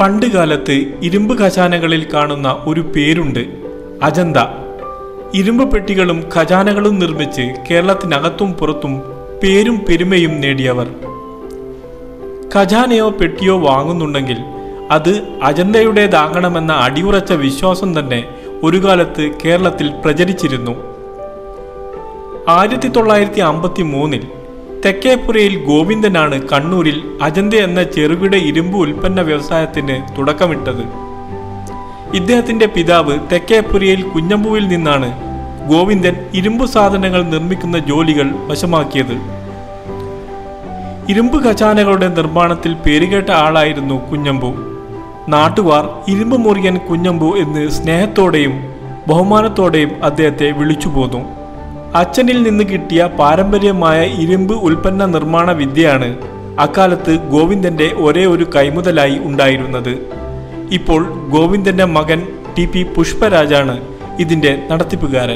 പണ്ടുകാലത്ത് ഇരുമ്പ് ഖജാനകളിൽ കാണുന്ന ഒരു പേരുണ്ട് അജന്ത ഇരുമ്പ് പെട്ടികളും ഖജാനകളും നിർമ്മിച്ച് കേരളത്തിനകത്തും പുറത്തും പേരും പെരുമയും നേടിയവർ ഖജാനയോ പെട്ടിയോ വാങ്ങുന്നുണ്ടെങ്കിൽ അത് അജന്തയുടേതാകണമെന്ന അടിയുറച്ച വിശ്വാസം തന്നെ ഒരു കാലത്ത് കേരളത്തിൽ പ്രചരിച്ചിരുന്നു ആയിരത്തി തൊള്ളായിരത്തി അമ്പത്തി മൂന്നിൽ തെക്കേപ്പുരയിൽ ഗോവിന്ദനാണ് കണ്ണൂരിൽ അജന്ത എന്ന ചെറുകിട ഇരുമ്പ് ഉൽപ്പന്ന വ്യവസായത്തിന് തുടക്കമിട്ടത് ഇദ്ദേഹത്തിന്റെ പിതാവ് തെക്കേപ്പുരയിൽ കുഞ്ഞമ്പുവിൽ നിന്നാണ് ഗോവിന്ദൻ ഇരുമ്പ് സാധനങ്ങൾ നിർമ്മിക്കുന്ന ജോലികൾ വശമാക്കിയത് ഇരുമ്പ് ഖജാനകളുടെ നിർമ്മാണത്തിൽ പേരുകേട്ട ആളായിരുന്നു കുഞ്ഞമ്പു നാട്ടുകാർ ഇരുമ്പ് മുറിയൻ കുഞ്ഞമ്പു എന്ന് സ്നേഹത്തോടെയും ബഹുമാനത്തോടെയും അദ്ദേഹത്തെ വിളിച്ചു പോന്നു അച്ഛനിൽ നിന്ന് കിട്ടിയ പാരമ്പര്യമായ ഇരുമ്പ് ഉൽപ്പന്ന നിർമ്മാണ വിദ്യയാണ് അക്കാലത്ത് ഗോവിന്ദന്റെ ഒരേ ഒരു കൈമുതലായി ഉണ്ടായിരുന്നത് ഇപ്പോൾ ഗോവിന്ദന്റെ മകൻ ടി പി പുഷ്പരാജാണ് ഇതിന്റെ നടത്തിപ്പുകാരൻ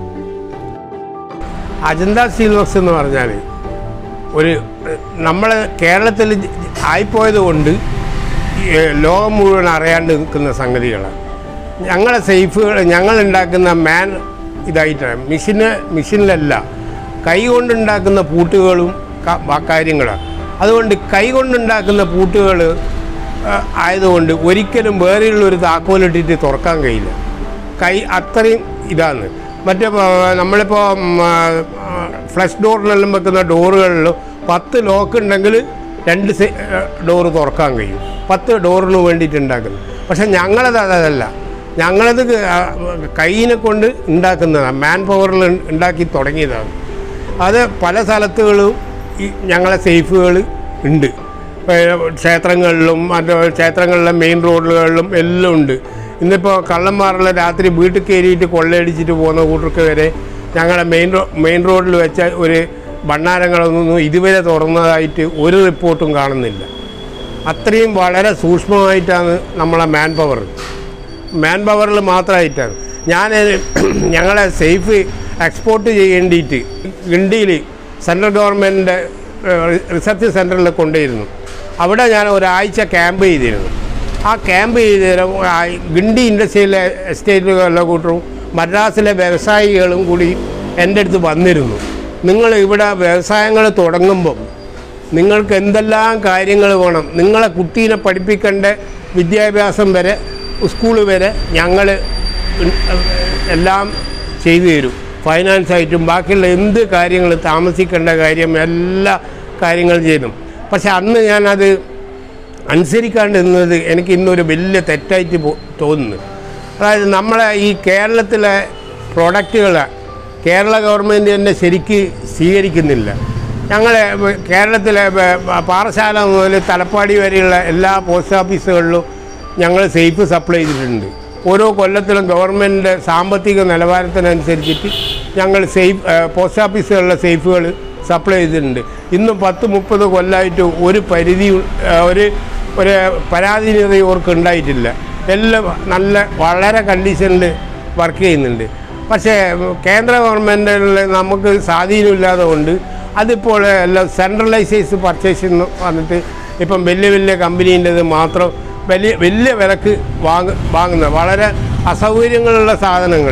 അജന്ത സ്റ്റീൽ വർക്സ് എന്ന് പറഞ്ഞാൽ ഒരു നമ്മൾ കേരളത്തിൽ ആയിപ്പോയത് കൊണ്ട് ഈ ലോകം മുഴുവൻ അറിയാണ്ട് നിൽക്കുന്ന സംഗതികളാണ് ഞങ്ങളെ സേഫുകൾ ഞങ്ങൾ ഉണ്ടാക്കുന്ന മാൻ ഇതായിട്ടാണ് മെഷീന് മെഷീനിലല്ല കൈ കൊണ്ടുണ്ടാക്കുന്ന പൂട്ടുകളും ക- വ- കാര്യങ്ങളാണ് അതുകൊണ്ട് കൈ കൊണ്ടുണ്ടാക്കുന്ന പൂട്ടുകൾ ആ, ആയതുകൊണ്ട് ഒരിക്കലും വേറെയുള്ള ഒരു താക്കോലിട്ടിട്ട് തുറക്കാൻ കഴിയില്ല കൈ അത്രയും ഇതാണ് മറ്റേ പ- നമ്മളിപ്പോൾ ഫ്ലഷ് ഡോറിനെല്ലാം വെക്കുന്ന ഡോറുകളിൽ പത്ത് ലോക്ക് ഉണ്ടെങ്കിൽ രണ്ട് ഡോറ് തുറക്കാൻ കഴിയും പത്ത് ഡോറിന് വേണ്ടിയിട്ട് ഉണ്ടാക്കുന്നത് പക്ഷെ ഞങ്ങളത് അതല്ല ഞങ്ങളത് ക- ആ, കൈയിനെ കൊണ്ട് ഉണ്ടാക്കുന്നതാണ് മാൻ പവറിൽ ഉണ്ടാക്കി തുടങ്ങിയതാണ് അത് പല സ്ഥലത്തുകളും ഈ ഞങ്ങളെ സേഫുകൾ ഉണ്ട് ഇപ്പൊ ക്ഷേത്രങ്ങളിലും മറ്റു ക്ഷേത്രങ്ങളിലെ മെയിൻ റോഡുകളിലും എല്ലാം ഉണ്ട് ഇന്നിപ്പോൾ കള്ളന്മാരുള്ള രാത്രി വീട്ടിൽ കയറിയിട്ട് കൊള്ളയടിച്ചിട്ട് പോകുന്ന കൂട്ടർക്ക് വരെ ഞങ്ങളുടെ മെയിൻ റോ മെയിൻ റോഡിൽ വെച്ച ഒരു ഭണ്ണാരങ്ങളൊന്നും ഇതുവരെ തുറന്നതായിട്ട് ഒരു റിപ്പോർട്ടും കാണുന്നില്ല അത്രയും വളരെ സൂക്ഷ്മമായിട്ടാണ് നമ്മളെ മാൻ പവർ മാൻ പവറിൽ മാത്രമായിട്ടാണ് ഞാൻ ഞങ്ങളെ സേഫ് എക്സ്പോർട്ട് ചെയ്യേണ്ടിയിട്ട് ഗണ്ടിയിൽ സെൻട്രൽ ഗവൺമെൻറ്റിൻ്റെ റിസർച്ച് സെൻറ്ററിൽ കൊണ്ടുവരുന്നു അവിടെ ഞാൻ ഒരാഴ്ച ക്യാമ്പ് ചെയ്തിരുന്നു ആ ക്യാമ്പ് ചെയ്തേരം ഗിണ്ടി ഇൻഡസ്ട്രിയിലെ എസ്റ്റേറ്റുകളിലെ കൂട്ടരും മദ്രാസിലെ വ്യവസായികളും കൂടി എൻ്റെ അടുത്ത് വന്നിരുന്നു നിങ്ങൾ ഇവിടെ വ്യവസായങ്ങൾ തുടങ്ങുമ്പം നിങ്ങൾക്ക് എന്തെല്ലാം കാര്യങ്ങൾ വേണം നിങ്ങളെ കുട്ടീനെ പഠിപ്പിക്കേണ്ട വിദ്യാഭ്യാസം വരെ സ്കൂൾ വരെ ഞങ്ങൾ എല്ലാം ചെയ്തു തരും ഫൈനാൻസായിട്ടും ബാക്കിയുള്ള എന്ത് കാര്യങ്ങൾ താമസിക്കേണ്ട കാര്യം എല്ലാ കാര്യങ്ങളും ചെയ്തു പക്ഷെ അന്ന് ഞാനത് അനുസരിക്കാണ്ട് നിന്നത് എനിക്ക് ഇന്നൊരു വലിയ തെറ്റായിട്ട് പോ- തോന്നുന്നു അതായത് നമ്മളെ ഈ കേരളത്തിലെ പ്രൊഡക്റ്റുകൾ കേരള ഗവൺമെൻറ് തന്നെ ശരിക്ക് സ്വീകരിക്കുന്നില്ല ഞങ്ങളെ വ- കേരളത്തിലെ വ- വ- പാറശാല മുതൽ തലപ്പാടി വരെയുള്ള എല്ലാ പോസ്റ്റ് ഓഫീസുകളിലും ഞങ്ങൾ സേഫ് സപ്ലൈ ചെയ്തിട്ടുണ്ട് ഓരോ കൊല്ലത്തിലും ഗവൺമെൻറ് സാമ്പത്തിക നിലവാരത്തിനനുസരിച്ചിട്ട് ഞങ്ങൾ സേഫ് പോസ്റ്റ് ഓഫീസുകളിലെ സേഫുകൾ സപ്ലൈ ചെയ്തിട്ടുണ്ട് ഇന്നും പത്ത് മുപ്പത് കൊല്ലമായിട്ട് ഒരു പരിധി ആ, ഒരു ഒരു പരാധീനത ഇവർക്ക് ഉണ്ടായിട്ടില്ല എല്ലാം നല്ല വളരെ കണ്ടീഷനിൽ വർക്ക് ചെയ്യുന്നുണ്ട് പക്ഷേ കേന്ദ്ര ഗവൺമെൻറ്റിൽ നമുക്ക് സ്വാധീനമില്ലാതെ കൊണ്ട് അതിപ്പോൾ എല്ലാം സെൻട്രലൈസേഴ്സ് പർച്ചേസ് എന്ന് വന്നിട്ട് ഇപ്പം വലിയ വലിയ കമ്പനീൻ്റെത് മാത്രം വലിയ വലിയ വിലക്ക് വാങ്ങ വാങ്ങുന്ന വളരെ അസൗകര്യങ്ങളുള്ള സാധനങ്ങൾ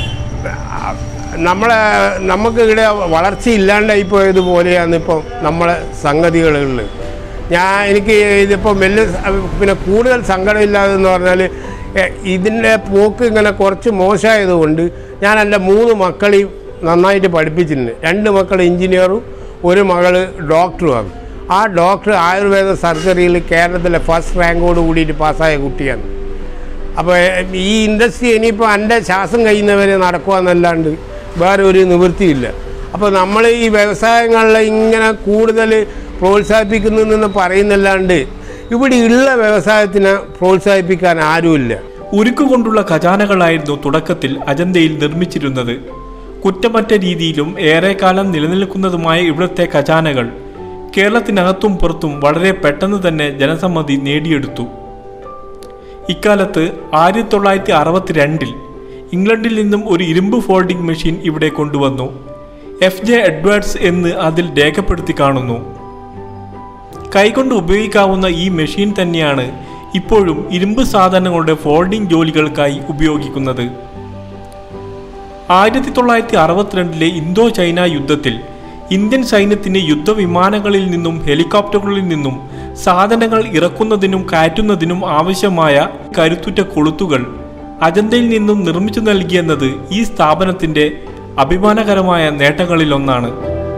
നമ്മളെ നമുക്ക് ഇവിടെ വളർച്ച ഇല്ലാണ്ടായി പോയതുപോലെയാണ് ഇപ്പം നമ്മളെ സംഗതികളുള്ളത് ഞാൻ എനിക്ക് ഇതിപ്പം വലിയ സ- പിന്നെ കൂടുതൽ സങ്കടമില്ലാതെന്ന് പറഞ്ഞാൽ എ- ഇതിൻ്റെ പോക്ക് ഇങ്ങനെ കുറച്ച് മോശമായതുകൊണ്ട് ഞാൻ എൻ്റെ മൂന്ന് മക്കളെയും നന്നായിട്ട് പഠിപ്പിച്ചിട്ടുണ്ട് രണ്ട് മക്കൾ എഞ്ചിനീയറും ഒരു മകൾ ഡോക്ടറുമാണ് ആ ഡോക്ടർ ആയുർവേദ സർജറിയിൽ കേരളത്തിലെ ഫസ്റ്റ് റാങ്കോട് കൂടിയിട്ട് പാസ്സായ കുട്ടിയാണ് അപ്പോൾ ഈ ഇൻഡസ്ട്രി ഇനിയിപ്പോൾ എൻ്റെ ശ്വാസം കഴിയുന്നവരെ നടക്കുകയെന്നല്ലാണ്ട് വേറെ ഒരു നിവൃത്തിയില്ല അപ്പോൾ നമ്മൾ ഈ വ്യവസായങ്ങളിൽ ഇങ്ങനെ കൂടുതൽ പ്രോത്സാഹിപ്പിക്കുന്നു എന്ന് പറയുന്നല്ലാണ്ട് ഇവിടെ ഉള്ള വ്യവസായത്തിനെ പ്രോത്സാഹിപ്പിക്കാൻ ആരുമില്ല ഉരുക്കുകൊണ്ടുള്ള ഖജാനകളായിരുന്നു തുടക്കത്തിൽ അജന്തയിൽ നിർമ്മിച്ചിരുന്നത് കുറ്റമറ്റ രീതിയിലും ഏറെക്കാലം നിലനിൽക്കുന്നതുമായ ഇവിടുത്തെ ഖജാനകൾ കേരളത്തിനകത്തും പുറത്തും വളരെ പെട്ടെന്ന് തന്നെ ജനസമ്മതി നേടിയെടുത്തു ഇക്കാലത്ത് ആയിരത്തി തൊള്ളായിരത്തി അറുപത്തിരണ്ടിൽ ഇംഗ്ലണ്ടിൽ നിന്നും ഒരു ഇരുമ്പ് ഫോൾഡിംഗ് മെഷീൻ ഇവിടെ കൊണ്ടുവന്നു എഫ് ജെ എഡ്വേർഡ്സ് എന്ന് അതിൽ രേഖപ്പെടുത്തി കാണുന്നു കൈകൊണ്ട് ഉപയോഗിക്കാവുന്ന ഈ മെഷീൻ തന്നെയാണ് ഇപ്പോഴും ഇരുമ്പ് സാധനങ്ങളുടെ ഫോൾഡിംഗ് ജോലികൾക്കായി ഉപയോഗിക്കുന്നത് ആയിരത്തി തൊള്ളായിരത്തി അറുപത്തിരണ്ടിലെ ഇന്തോ ചൈന യുദ്ധത്തിൽ ഇന്ത്യൻ സൈന്യത്തിന് യുദ്ധവിമാനങ്ങളിൽ നിന്നും ഹെലികോപ്റ്ററുകളിൽ നിന്നും സാധനങ്ങൾ ഇറക്കുന്നതിനും കയറ്റുന്നതിനും ആവശ്യമായ കരുത്തുറ്റ കൊളുത്തുകൾ അജന്തയിൽ നിന്നും നിർമ്മിച്ചു നൽകിയെന്നത് ഈ സ്ഥാപനത്തിന്റെ അഭിമാനകരമായ നേട്ടങ്ങളിലൊന്നാണ്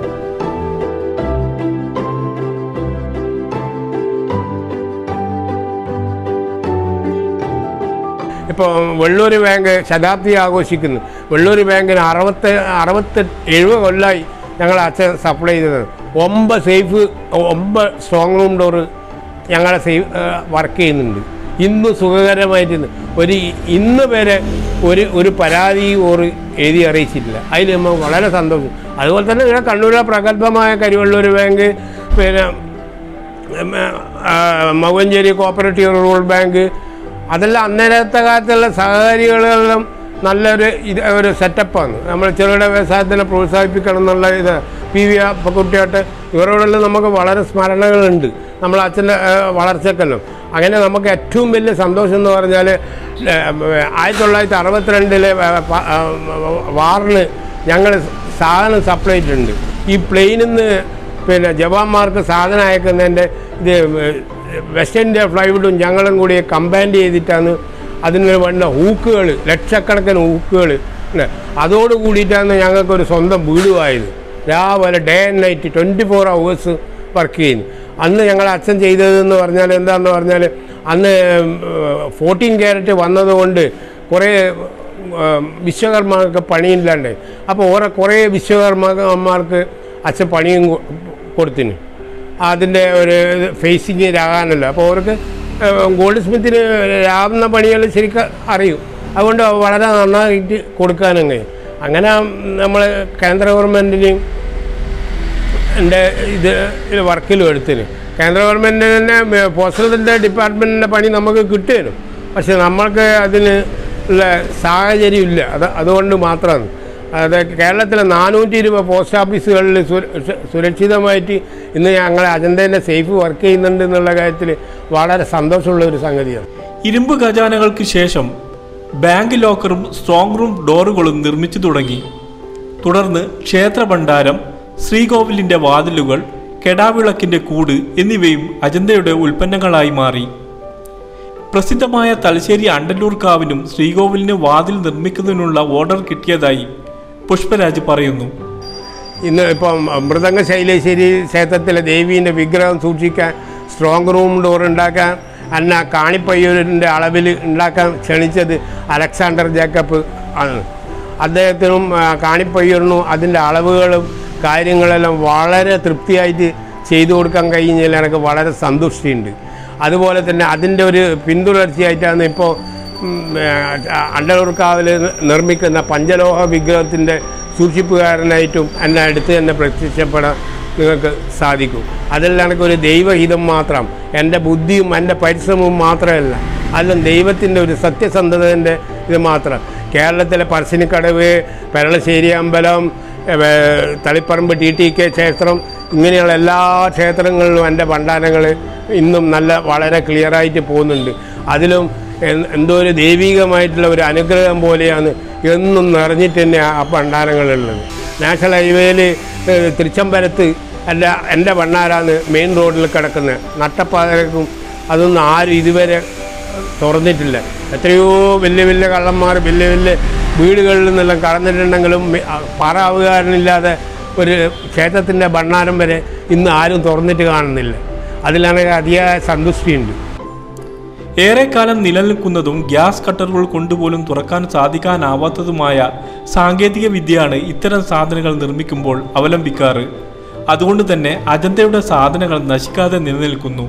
ഇപ്പോൾ വെള്ളൂർ ബാങ്ക് ശതാബ്ദി ആഘോഷിക്കുന്നു വെള്ളൂർ ബാങ്കിന് അറുപത്തി അറുപത്തി എഴുപത് കൊല്ലമായി ഞങ്ങൾ അച്ഛൻ സപ്ലൈ ചെയ്തത് ഒമ്പത് സേഫ് ഒമ്പത് സ്ട്രോങ് റൂം ഡോറ് ഞങ്ങളെ സേഫ് വർക്ക് ചെയ്യുന്നുണ്ട് ഇന്ന് സുഖകരമായിട്ട് ഇന്ന് ഒരു ഇന്ന് വരെ ഒരു ഒരു പരാതി ഓറ് എഴുതി അറിയിച്ചിട്ടില്ല അതിൽ നമ്മൾ വളരെ സന്തോഷം അതുപോലെ തന്നെ ഇവിടെ കണ്ണൂരിലെ പ്രഗത്ഭമായ കരിവള്ളൂർ ബാങ്ക് പിന്നെ ഉം, ആ, മൗവഞ്ചേരി കോപ്പറേറ്റീവ് റൂറൽ ബാങ്ക് അതെല്ലാം അന്നേരത്തെ കാലത്തുള്ള സഹകാരികളെല്ലാം നല്ലൊരു ഇത് ഒരു സെറ്റപ്പാണ് നമ്മൾ ചെറുകിട വ്യവസായത്തിനെ പ്രോത്സാഹിപ്പിക്കണം എന്നുള്ള ഇത് പി വി കുട്ടിയായിട്ട് ഇവരോടെല്ലാം നമുക്ക് വളരെ സ്മരണകളുണ്ട് നമ്മൾ അച്ഛൻ്റെ വളർച്ചക്കെല്ലാം അങ്ങനെ നമുക്ക് ഏറ്റവും വലിയ സന്തോഷം എന്ന് പറഞ്ഞാൽ ആയിരത്തി തൊള്ളായിരത്തി അറുപത്തിരണ്ടിലെ വാറിന് ഞങ്ങൾ സാധനം സപ്ലൈ ചെയ്തിട്ടുണ്ട് ഈ പ്ലെയിനിൽ നിന്ന് പിന്നെ ജവാന്മാർക്ക് സാധനം അയക്കുന്നതിൻ്റെ ഇത് വെസ്റ്റ് ഇന്ത്യ ഫ്ലൈവുഡും ഞങ്ങളും കൂടി കമ്പൈൻഡ് ചെയ്തിട്ടാണ് അതിന് വേണ്ട ഹൂക്കുകൾ ലക്ഷക്കണക്കിന് ഹൂക്കുകൾ അതോട് കൂടിയിട്ടാണ് ഞങ്ങൾക്കൊരു സ്വന്തം വീടുമായത് രാവിലെ day and night twenty four hours work ചെയ്യുന്നു അന്ന് ഞങ്ങൾ അച്ഛൻ ചെയ്തതെന്ന് പറഞ്ഞാൽ എന്താണെന്ന് പറഞ്ഞാൽ അന്ന് ഫോർട്ടീൻ ക്യാരറ്റ് വന്നതുകൊണ്ട് കുറേ ഉം, വിശ്വകർമ്മർക്ക് പണിയില്ലാണ്ട് അപ്പോൾ ഓരോ കുറേ വിശ്വകർമ്മമാർക്ക് അച്ഛൻ പണിയും കൊ- കൊടുത്തിന് അതിൻ്റെ ഒരു ഫേസിങ് രാകാനല്ലോ അപ്പോൾ അവർക്ക് ഗോൾഡ് സ്മിത്തിന് രാവുന്ന പണികൾ ശരിക്കും അറിയും അതുകൊണ്ട് വളരെ നന്നായിട്ട് കൊടുക്കാനും കഴിയും അങ്ങനെ നമ്മൾ കേന്ദ്ര ഗവൺമെൻറ്റിനെയും എൻ്റെ ഇത് ഇത് വർക്കിലും എടുത്തിന് കേന്ദ്ര ഗവൺമെൻറ് തന്നെ പോസ്റ്റലിൻ്റെ ഡിപ്പാർട്ട്മെൻറ്റിൻ്റെ പണി നമുക്ക് കിട്ടുമായിരുന്നു പക്ഷെ നമ്മൾക്ക് അതിന് ഉള്ള സാഹചര്യം ഇല്ല അത് അതുകൊണ്ട് മാത്രമാണ് അത് കേരളത്തിലെ നാനൂറ്റി ഇരുപത് പോസ്റ്റ് ഓഫീസുകളിൽ സുര- സുരക്ഷിതമായിട്ട് ഇന്ന് ഞങ്ങളെ അജന്തേൻ്റെ സേഫ് വർക്ക് ചെയ്യുന്നുണ്ട് എന്നുള്ള കാര്യത്തിൽ വളരെ സന്തോഷമുള്ള ഒരു സംഗതിയാണ് ഇരുമ്പ് ഖജാനകൾക്ക് ശേഷം ബാങ്ക് ലോക്കറും സ്ട്രോങ് റൂം ഡോറുകളും നിർമ്മിച്ചു തുടങ്ങി തുടർന്ന് ക്ഷേത്ര ഭണ്ഡാരം ശ്രീകോവിലിന്റെ വാതിലുകൾ കെടാവിളക്കിന്റെ കൂട് എന്നിവയും അജന്തയുടെ ഉൽപ്പന്നങ്ങളായി മാറി പ്രസിദ്ധമായ തലശ്ശേരി അണ്ടല്ലൂർ കാവിനും ശ്രീകോവിലിന് വാതിൽ നിർമ്മിക്കുന്നതിനുള്ള ഓർഡർ കിട്ടിയതായി പുഷ്പരാജ് പറയുന്നു ഇന്ന് ഇപ്പം മൃദംഗ ശൈലേശ്വരി ക്ഷേത്രത്തിലെ ദേവീൻ്റെ വിഗ്രഹം സൂക്ഷിക്കാൻ സ്ട്രോങ് റൂം ഡോർ ഉണ്ടാക്കാൻ അന്ന കാണിപ്പയ്യൂരിൻ്റെ അളവിൽ ഉണ്ടാക്കാൻ ക്ഷണിച്ചത് അലക്സാണ്ടർ ജേക്കബ് ആണ് അദ്ദേഹത്തിനും ആ, കാണിപ്പയ്യൂരിനും അതിൻ്റെ അളവുകളും കാര്യങ്ങളെല്ലാം വളരെ തൃപ്തിയായിട്ട് ചെയ്തു കൊടുക്കാൻ കഴിഞ്ഞതിൽ എനിക്ക് വളരെ സന്തുഷ്ടിയുണ്ട് അതുപോലെ തന്നെ അതിൻ്റെ ഒരു പിന്തുടർച്ചയായിട്ടാണ് ഇപ്പോൾ അണ്ടലൂർക്കാവിൽ നിർമ്മിക്കുന്ന പഞ്ചലോഹ വിഗ്രഹത്തിൻ്റെ സൂക്ഷിപ്പുകാരനായിട്ടും എന്നെ അടുത്ത് തന്നെ പ്രത്യക്ഷപ്പെടാൻ നിങ്ങൾക്ക് സാധിക്കും അതെല്ലാം എനിക്ക് ഒരു ദൈവഹിതം മാത്രം എൻ്റെ ബുദ്ധിയും എൻ്റെ പരിശ്രമവും മാത്രമല്ല അതെല്ലാം ദൈവത്തിൻ്റെ ഒരു സത്യസന്ധതൻ്റെ ഇത് മാത്രം കേരളത്തിലെ പറശ്ശിനിക്കടവ് പെരളശ്ശേരി അമ്പലം ഏർ, തളിപ്പറമ്പ് ടി ടി കെ ക്ഷേത്രം ഇങ്ങനെയുള്ള എല്ലാ ക്ഷേത്രങ്ങളിലും എൻ്റെ ഭണ്ഡാരങ്ങൾ ഇന്നും നല്ല വളരെ ക്ലിയറായിട്ട് പോകുന്നുണ്ട് അതിലും എ- എന്തോ ഒരു ദൈവികമായിട്ടുള്ള ഒരു അനുഗ്രഹം പോലെയാണ് എന്നും നിറഞ്ഞിട്ട് തന്നെ ആ ഭണ്ഡാരങ്ങളുള്ളത് നാഷണൽ ഹൈവേയിൽ തിരുച്ചമ്പലത്ത് അല്ല എൻ്റെ ഭണ്ണാരാണ് മെയിൻ റോഡിൽ കിടക്കുന്നത് നട്ടപ്പാതക്കും അതൊന്നും ആരും ഇതുവരെ തുറന്നിട്ടില്ല എത്രയോ വലിയ വലിയ കള്ളന്മാർ വലിയ വലിയ വീടുകളിൽ നിന്നെല്ലാം കടന്നിട്ടുണ്ടെങ്കിലും മി- ആ, പാറാവുകാരനില്ലാതെ ഒരു ക്ഷേത്രത്തിൻ്റെ ഭണ്ണാരം വരെ ഇന്ന് ആരും തുറന്നിട്ട് കാണുന്നില്ല അതിലാണെങ്കിൽ അതിയായ സന്തുഷ്ടിയുണ്ട് ഏറെക്കാലം നിലനിൽക്കുന്നതും ഗ്യാസ് കട്ടറുകൾ കൊണ്ടുപോലും തുറക്കാൻ സാധിക്കാനാവാത്തതുമായ സാങ്കേതിക വിദ്യയാണ് ഇത്തരം സാധനങ്ങൾ നിർമ്മിക്കുമ്പോൾ അവലംബിക്കാറ് അതുകൊണ്ട് തന്നെ അജന്തയുടെ സാധനങ്ങൾ നശിക്കാതെ നിലനിൽക്കുന്നു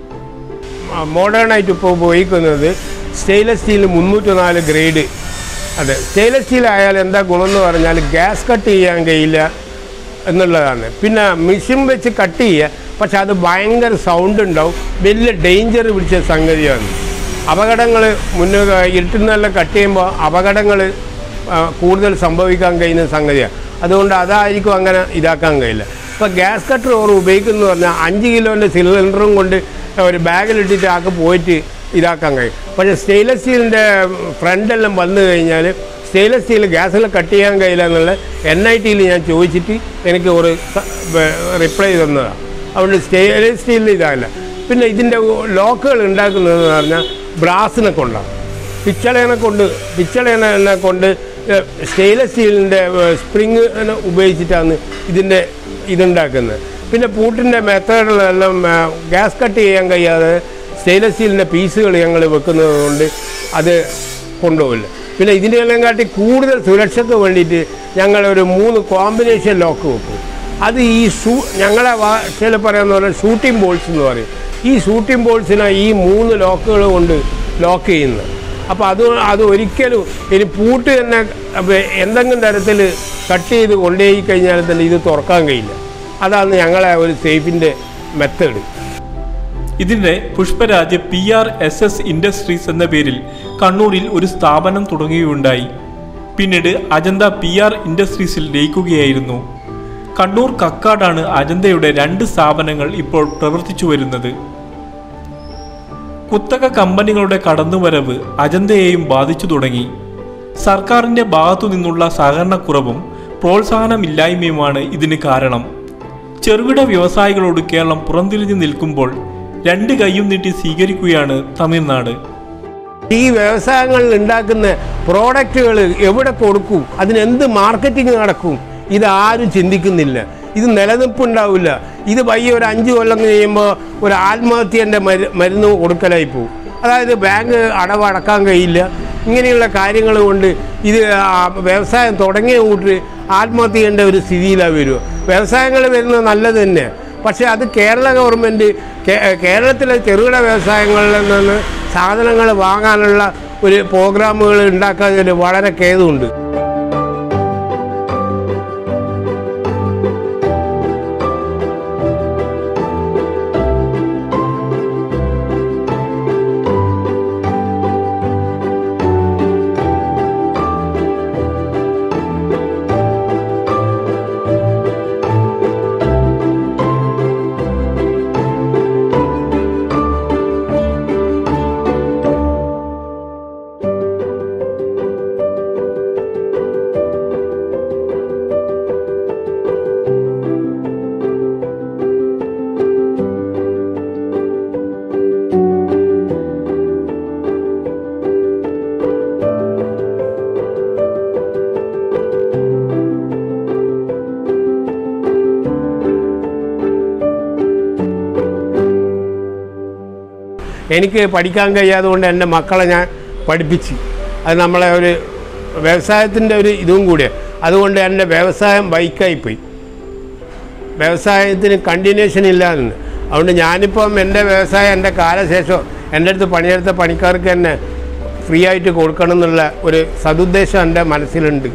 മോഡേണായിട്ട് ഇപ്പോൾ ഉപയോഗിക്കുന്നത് സ്റ്റെയിൻലെസ് സ്റ്റീൽ മുന്നൂറ്റി നാല് ഗ്രേഡ് അതെ സ്റ്റെയിൻലെസ് സ്റ്റീൽ ആയാൽ എന്താ ഗുണമെന്ന് പറഞ്ഞാൽ ഗ്യാസ് കട്ട് ചെയ്യാൻ കഴിയില്ല എന്നുള്ളതാണ് പിന്നെ മെഷീൻ വെച്ച് കട്ട് ചെയ്യുക പക്ഷെ അത് ഭയങ്കര സൗണ്ട് ഉണ്ടാവും വലിയ ഡേഞ്ചർ പിടിച്ച സംഗതിയാണ് അപകടങ്ങൾ മുന്നേ ഇരുട്ടുന്നെല്ലാം കട്ട് ചെയ്യുമ്പോൾ അപകടങ്ങൾ കൂടുതൽ സംഭവിക്കാൻ കഴിയുന്ന സംഗതിയാണ് അതുകൊണ്ട് അതായിരിക്കും അങ്ങനെ ഇതാക്കാൻ കഴിയില്ല ഇപ്പോൾ ഗ്യാസ് കട്ടർ ഓർ ഉപയോഗിക്കുന്നു പറഞ്ഞാൽ അഞ്ച് കിലോൻ്റെ സിലിണ്ടറും കൊണ്ട് ഒരു ബാഗിലിട്ടിട്ട് ആൾക്ക് പോയിട്ട് ഇതാക്കാൻ കഴിയും പക്ഷേ സ്റ്റെയിൻലെസ് സ്റ്റീലിൻ്റെ ഫ്രണ്ടെല്ലാം വന്നു കഴിഞ്ഞാൽ സ്റ്റെയിൻലെസ് സ്റ്റീൽ ഗ്യാസിൽ കട്ട് ചെയ്യാൻ കഴിയില്ല എന്നുള്ള എൻ ഐ ടിയിൽ ഞാൻ ചോദിച്ചിട്ട് എനിക്ക് ഒരു റിപ്ലൈ തന്നതാണ് അതുകൊണ്ട് സ്റ്റെയിൻലെസ് സ്റ്റീലിൽ ഇതല്ല പിന്നെ ഇതിൻ്റെ ലോക്കുകൾ ഉണ്ടാക്കുന്നതെന്ന് പറഞ്ഞാൽ ബ്രാസിനെ കൊണ്ടാണ് പിച്ചളേനെ കൊണ്ട് പിച്ചളേനെ കൊണ്ട് സ്റ്റെയിൻലെസ് സ്റ്റീലിൻ്റെ സ്പ്രിങ് ഉപയോഗിച്ചിട്ടാണ് ഇതിൻ്റെ ഇതുണ്ടാക്കുന്നത് പിന്നെ പൂട്ടിൻ്റെ മെത്തേഡിലെല്ലാം ഗ്യാസ് കട്ട് ചെയ്യാൻ കഴിയാതെ സ്റ്റെയിൻലെസ് സ്റ്റീലിൻ്റെ പീസുകൾ ഞങ്ങൾ വെക്കുന്നത് കൊണ്ട് അത് കൊണ്ടുപോകില്ല പിന്നെ ഇതിനെല്ലാം കാട്ടി കൂടുതൽ സുരക്ഷയ്ക്ക് വേണ്ടിയിട്ട് ഞങ്ങൾ ഒരു മൂന്ന് കോമ്പിനേഷൻ ലോക്ക് വെക്കും അത് ഈ ഷൂ ഞങ്ങളെ ഭാഷയിൽ പറയുന്ന പോലെ ഷൂട്ടിംഗ് ബോൾസ് എന്ന് പറയും ഈ ഷൂട്ടിംഗ് ബോൾസിനെ ഈ മൂന്ന് ലോക്കുകൾ കൊണ്ട് ലോക്ക് ചെയ്യുന്നത് അപ്പോൾ അത് അത് ഒരിക്കലും ഇനി പൂട്ട് തന്നെ അപ്പൊ എന്തെങ്കിലും തരത്തിൽ കട്ട് ചെയ്ത് കൊണ്ടുപോയി കഴിഞ്ഞാൽ തന്നെ ഇത് തുറക്കാൻ കഴിയില്ല അതാണ് ഞങ്ങളെ ഒരു സേഫിൻ്റെ മെത്തേഡ് ഇതിന്റെ Pushparaj P R S S industries എന്ന പേരിൽ കണ്ണൂരിൽ ഒരു സ്ഥാപനം തുടങ്ങുകയുണ്ടായി പിന്നീട് അജന്ത പി ആർ ഇൻഡസ്ട്രീസിൽ ലയിക്കുകയായിരുന്നു കണ്ണൂർ കക്കാടാണ് അജന്തയുടെ രണ്ട് സ്ഥാപനങ്ങൾ ഇപ്പോൾ പ്രവർത്തിച്ചു വരുന്നത് കുത്തക കമ്പനികളുടെ കടന്നുവരവ് അജന്തയെയും ബാധിച്ചു തുടങ്ങി സർക്കാരിന്റെ ഭാഗത്തു നിന്നുള്ള സഹകരണക്കുറവും പ്രോത്സാഹനമില്ലായ്മയുമാണ് ഇതിന് കാരണം ചെറുകിട വ്യവസായികളോട് കേരളം പുറംതിരിഞ്ഞു നിൽക്കുമ്പോൾ രണ്ട് കൈയും നീട്ടി സ്വീകരിക്കുകയാണ് തമിഴ്നാട് ഈ വ്യവസായങ്ങളിൽ ഉണ്ടാക്കുന്ന പ്രോഡക്റ്റുകൾ എവിടെ കൊടുക്കും അതിനെന്ത് മാർക്കറ്റിംഗ് നടക്കും ഇത് ആരും ചിന്തിക്കുന്നില്ല ഇത് നിലനിൽപ്പുണ്ടാവില്ല ഇത് പയ്യെ ഒരു അഞ്ച് കൊല്ലം കഴിയുമ്പോൾ ഒരു ആത്മഹത്യൻ്റെ മരു മരുന്ന് കൊടുക്കലായി പോകും അതായത് ബാങ്ക് അടവ് അടക്കാൻ കഴിയില്ല ഇങ്ങനെയുള്ള കാര്യങ്ങൾ കൊണ്ട് ഇത് ആ വ്യവസായം തുടങ്ങിയ കൂട്ട് ആത്മഹത്യ ചെയ്യേണ്ട ഒരു സ്ഥിതിയിലാണ് വരിക വ്യവസായങ്ങൾ വരുന്നത് നല്ലത് തന്നെ പക്ഷേ അത് കേരള ഗവൺമെൻറ് കേരളത്തിലെ ചെറുകിട വ്യവസായങ്ങളിൽ നിന്ന് സാധനങ്ങൾ വാങ്ങാനുള്ള ഒരു പ്രോഗ്രാമുകൾ ഉണ്ടാക്കാതിൽ വളരെ ഖേദമുണ്ട് എനിക്ക് പഠിക്കാൻ കഴിയാതെ കൊണ്ട് എൻ്റെ മക്കളെ ഞാൻ പഠിപ്പിച്ച് അത് നമ്മളെ ഒരു വ്യവസായത്തിൻ്റെ ഒരു ഇതും കൂടിയാണ് അതുകൊണ്ട് എൻ്റെ വ്യവസായം ബൈക്കായിപ്പോയി വ്യവസായത്തിന് കണ്ടിന്യൂഷൻ ഇല്ലാന്ന് അതുകൊണ്ട് ഞാനിപ്പം എൻ്റെ വ്യവസായം എൻ്റെ കാലശേഷം എൻ്റെ അടുത്ത് പണിയെടുത്ത പണിക്കാർക്ക് തന്നെ ഫ്രീ ആയിട്ട് കൊടുക്കണം എന്നുള്ള ഒരു സതുദ്ദേശം എൻ്റെ മനസ്സിലുണ്ട്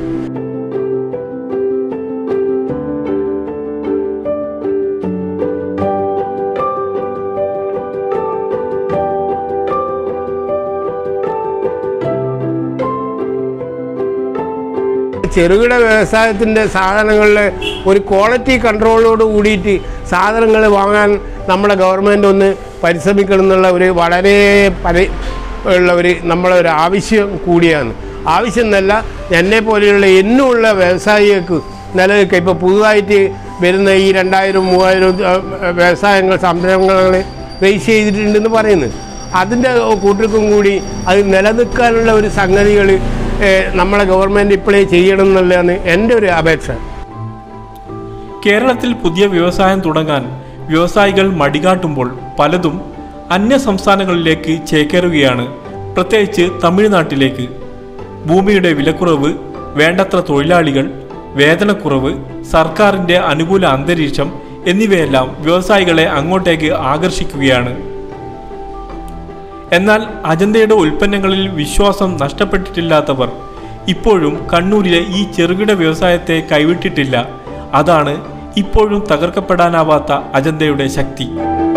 ചെറുകിട വ്യവസായത്തിൻ്റെ സാധനങ്ങളിൽ ഒരു ക്വാളിറ്റി കൺട്രോളോട് കൂടിയിട്ട് സാധനങ്ങൾ വാങ്ങാൻ നമ്മുടെ ഗവൺമെൻറ് ഒന്ന് പരിശ്രമിക്കണം എന്നുള്ള ഒരു വളരെ പരി ഉള്ള ഒരു നമ്മളെ ഒരു ആവശ്യം കൂടിയാണ് ആവശ്യം എന്നല്ല എന്നെ പോലെയുള്ള എന്നുമുള്ള വ്യവസായികൾക്ക് നിലനിൽക്കുക ഇപ്പോൾ പുതുതായിട്ട് വരുന്ന ഈ രണ്ടായിരം മൂവായിരം ഏഹ്, വ്യവസായങ്ങൾ സംരംഭങ്ങൾ രജിസ്റ്റർ ചെയ്തിട്ടുണ്ടെന്ന് പറയുന്നു അതിൻ്റെ കൂട്ടർക്കും കൂടി അത് നിലനിൽക്കാനുള്ള ഒരു സംഗതികൾ നമ്മളെ ഗവൺമെൻറ് ഇപ്പോഴേ ചെയ്യണം എന്നുള്ളതാണ് എൻ്റെ ഒരു അപേക്ഷ കേരളത്തിൽ പുതിയ വ്യവസായം തുടങ്ങാൻ വ്യവസായികൾ മടികാട്ടുമ്പോൾ പലതും അന്യ സംസ്ഥാനങ്ങളിലേക്ക് ചേക്കേറുകയാണ് പ്രത്യേകിച്ച് തമിഴ്നാട്ടിലേക്ക് ഭൂമിയുടെ വിലക്കുറവ് വേണ്ടത്ര തൊഴിലാളികൾ വേതനക്കുറവ് സർക്കാരിൻ്റെ അനുകൂല അന്തരീക്ഷം എന്നിവയെല്ലാം വ്യവസായികളെ അങ്ങോട്ടേക്ക് ആകർഷിക്കുകയാണ് എന്നാൽ അജന്തയുടെ ഉൽപ്പന്നങ്ങളിൽ വിശ്വാസം നഷ്ടപ്പെട്ടിട്ടില്ലാത്തവർ ഇപ്പോഴും കണ്ണൂരിലെ ഈ ചെറുകിട വ്യവസായത്തെ കൈവിട്ടിട്ടില്ല അതാണ് ഇപ്പോഴും തകർക്കപ്പെടാനാവാത്ത അജന്തയുടെ ശക്തി